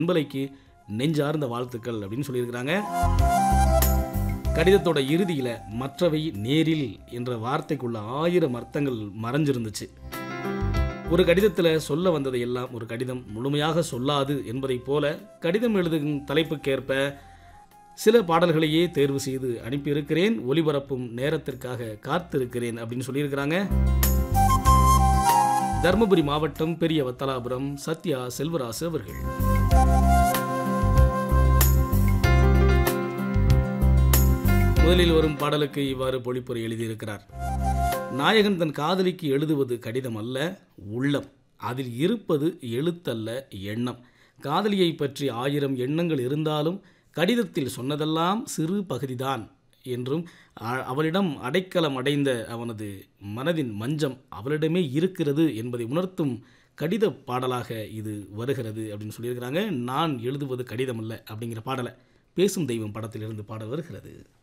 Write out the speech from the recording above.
அன்பலைக்கு நெஞ்சார்ந்த வாழ்த்துக்கள் அப்படின்னு சொல்லியிருக்கிறாங்க கடிதத்தோட இறுதியில மற்றவை நேரில் என்ற வார்த்தைக்குள்ள ஆயிரம் அர்த்தங்கள் மறைஞ்சிருந்துச்சு ஒரு கடிதத்தில் சொல்ல வந்ததை எல்லாம் ஒரு கடிதம் முழுமையாக சொல்லாது என்பதைப் போல கடிதம் எழுதும் தலைப்புக்கேற்ப சில பாடல்களையே தேர்வு செய்து அனுப்பியிருக்கிறேன் ஒலிபரப்பும் நேரத்திற்காக காத்திருக்கிறேன் அப்படின்னு சொல்லியிருக்கிறாங்க தருமபுரி மாவட்டம் பெரிய வத்தலாபுரம் சத்யா செல்வராசு அவர்கள் முதலில் வரும் பாடலுக்கு இவ்வாறு பொழிப்புரை எழுதியிருக்கிறார் நாயகன் தன் காதலிக்கு எழுதுவது கடிதம் அல்ல உள்ளம் அதில் இருப்பது எழுத்தல்ல எண்ணம் காதலியை பற்றி ஆயிரம் எண்ணங்கள் இருந்தாலும் கடிதத்தில் சொன்னதெல்லாம் சிறு பகுதிதான் என்றும் அ- அவளிடம் அடைக்கலம் அடைந்த அவனது மனதின் மஞ்சம் அவளிடமே இருக்கிறது என்பதை உணர்த்தும் கடித பாடலாக இது வருகிறது அப்படின்னு சொல்லியிருக்கிறாங்க நான் எழுதுவது கடிதம் அல்ல அப்படிங்கிற பாடலை பேசும் தெய்வம் படத்திலிருந்து பாடல் வருகிறது